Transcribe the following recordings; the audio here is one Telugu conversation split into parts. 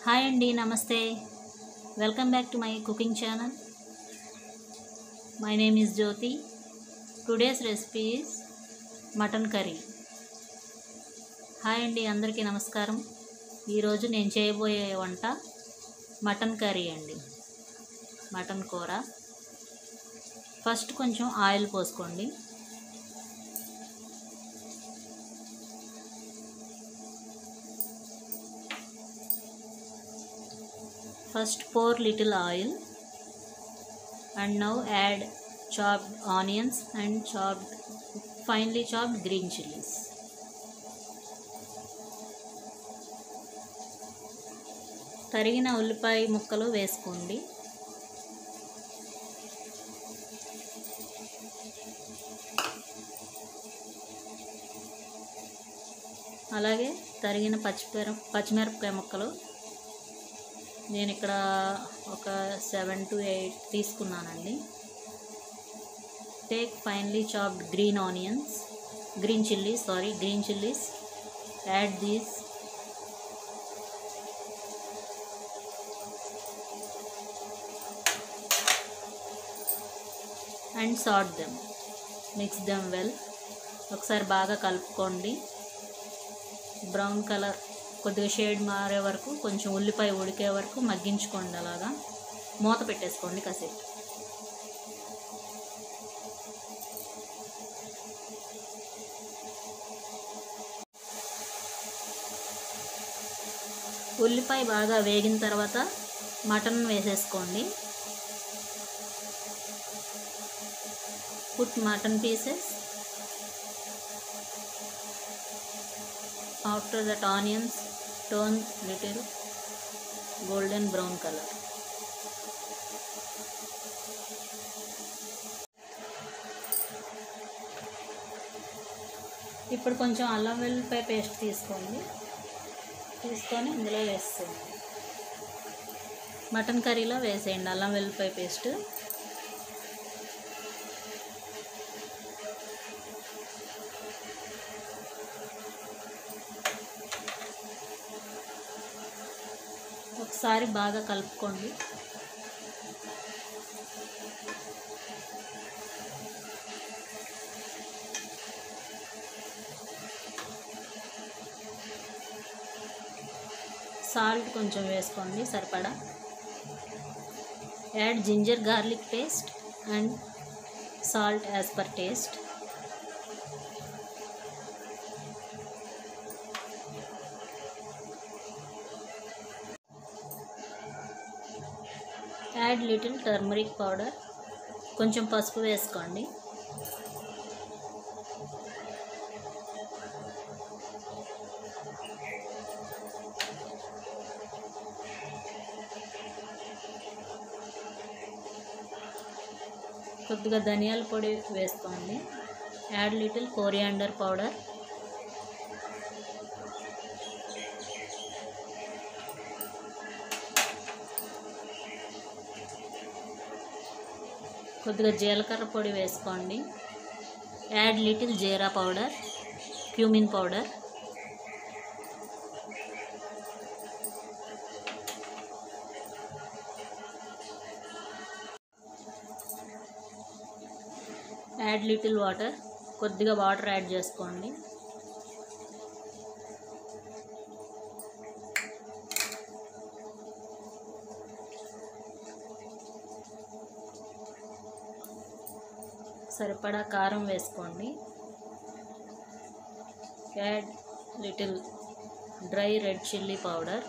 హాయ్ అండి నమస్తే welcome back to my cooking channel my name is Jyothi today's recipe is mutton curry hi అండి అందరికీ నమస్కారం ఈరోజు నేను చేయబోయే వంట మటన్ కర్రీ అండి మటన్ కూర ఫస్ట్ కొంచెం ఆయిల్ పోసుకోండి first pour little oil and now add chopped onions and chopped finely chopped green chilies తరిగిన ఉల్లిపాయ ముక్కలు వేసుకోండి అలాగే తరిగిన పచ్చిమిర పచ్చిమిరపకాయ ముక్కలు నేను ఇక్కడ ఒక సెవెన్ టు ఎయిట్ తీసుకున్నానండి take finely chopped green onions green chillies sorry green chillies add these and sauté them mix them well ఒకసారి బాగా కలుపుకోండి బ్రౌన్ కలర్ కొద్దిగా షేడ్ మారే వరకు కొంచెం ఉల్లిపాయ ఉడికే వరకు మగ్గించుకోండి అలాగా మూత పెట్టేసుకోండి కాసేపు ఉల్లిపాయ బాగా వేగిన తర్వాత మటన్ వేసేసుకోండి put mutton pieces after that onions turn little golden brown color ఇప్పుడు కొంచెం అల్లం వెల్లిపాయ పేస్ట్ తీసుకోండి తీసుకొని ఇందులో వేసేయండి మటన్ కర్రీలో వేసేయండి అల్లం వెల్లిపాయ పేస్ట్ ఒకసారి బాగా కలుపుకోండి సాల్ట్ కొంచెం వేసుకోండి సరిపడా add ginger garlic paste and salt as per taste add little turmeric powder కొంచెం పసుపు వేసుకోండి కొద్దిగా ధనియాల పొడి వేసుకోండి యాడ్ లిటిల్ కోరియాండర్ పౌడర్ కొద్దిగా జీలకర్ర పొడి వేసుకోండి add little jeera powder cumin powder add little water కొద్దిగా వాటర్ యాడ్ చేసుకోండి సరిపడా కారం వేసుకోండి add little dry red chilli powder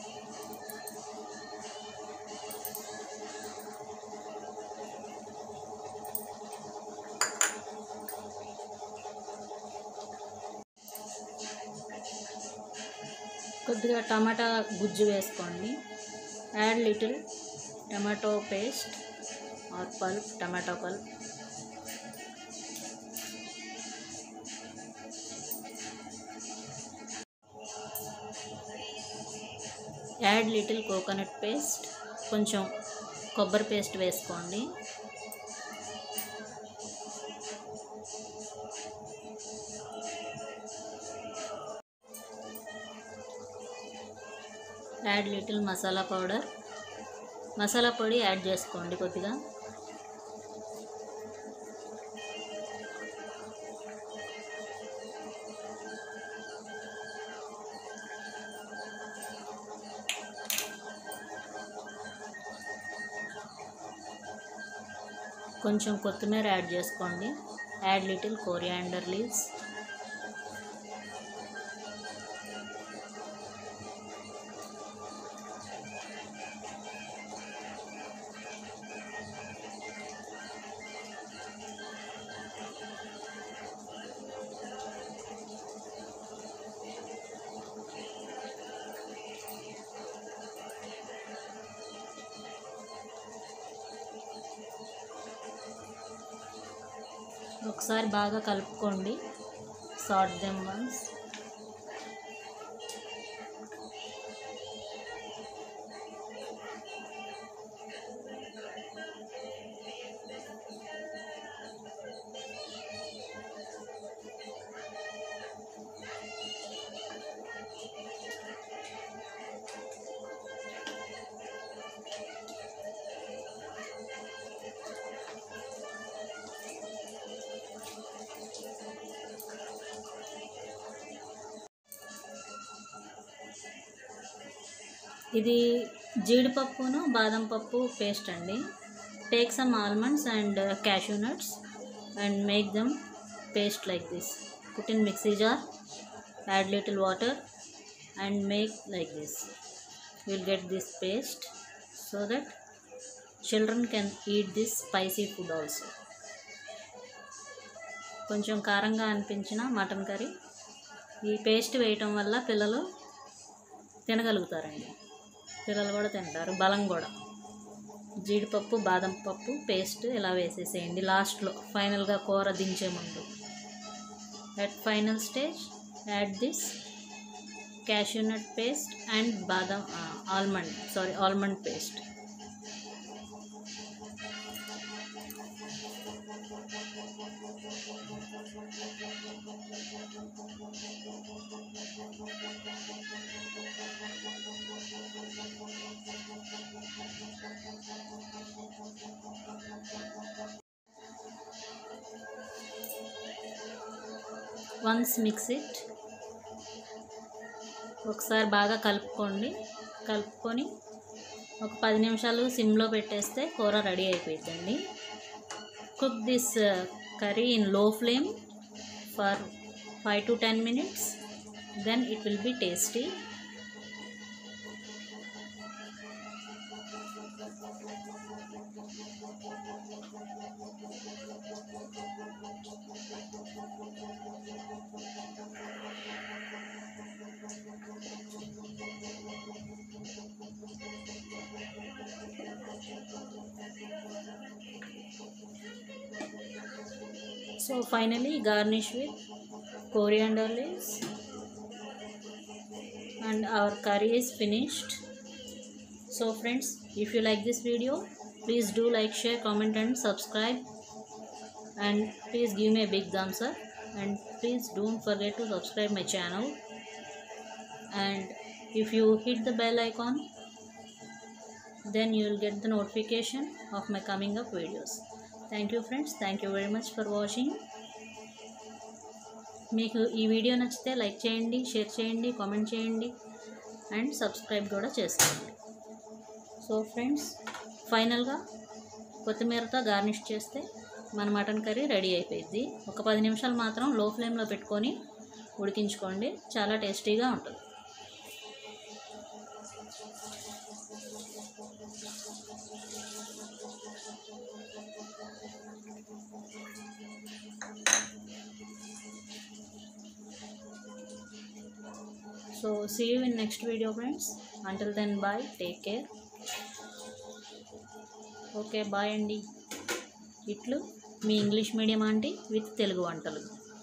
కొద్దిగా టమాటా గుజ్జు వేసుకోండి add little tomato paste or pulp tomato pulp add little coconut paste కొంచెం కొబ్బరి పేస్ట్ వేసుకోండి add little masala powder masala పొడి యాడ్ చేసుకోండి కొద్దిగా కొంచెం కొత్తిమీర యాడ్ చేసుకోండి యాడ్ లిటిల్ కోరియాండర్ లీవ్స్ ఒకసారి బాగా కలుపుకోండి సాట్ దెమ్ వన్స్ ఇది జీడిపప్పును బాదం పప్పు పేస్ట్ అండి take some almonds and cashew nuts and make them paste like this put in mixie jar add little water and make like this will get this paste so that children can eat this spicy food also కొంచెం కారంగా అనిపించిన మటన్ కర్రీ ఈ పేస్ట్ వేయటం వల్ల పిల్లలు తినగలుగుతారండి పిల్లలు కూడా తింటారు బలం కూడా జీడిపప్పు బాదం పప్పు పేస్ట్ ఇలా వేసేసేయండి లాస్ట్లో ఫైనల్గా కూర దించే ముందు at final stage add this cashew nut paste and badam almond sorry almond paste once mix it ఒకసారి బాగా కలుపుకోండి కలుపుకొని ఒక పది నిమిషాలు సిమ్లో పెట్టేస్తే కూర రెడీ అయిపోయిందండి cook this curry in low flame for five to ten minutes then it will be tasty So finally garnish with coriander leaves and our curry is finished. So friends if you like this video please do like share comment and subscribe and please give me a big thumbs up and please don't forget to subscribe my channel and if you hit the bell icon then you will get the notification of my coming up videos thank you friends thank you very much for watching మీకు ఈ వీడియో నచ్చితే లైక్ చేయండి షేర్ చేయండి కామెంట్ చేయండి అండ్ సబ్స్క్రైబ్ కూడా చేసుకోండి సో ఫ్రెండ్స్ ఫైనల్గా కొత్తిమీరతో గార్నిష్ చేస్తే మన మటన్ కర్రీ రెడీ అయిపోయింది ఒక పది నిమిషాలు మాత్రం లో ఫ్లేమ్లో పెట్టుకొని ఉడికించుకోండి చాలా టేస్టీగా ఉంటుంది so see you in next video friends until then bye take care okay bye అండి ఇట్లు మీ English medium aunty with Telugu వంటలు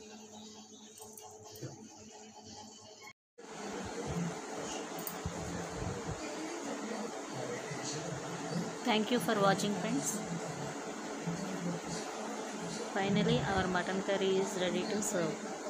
thank you for watching friends finally our mutton curry is ready to serve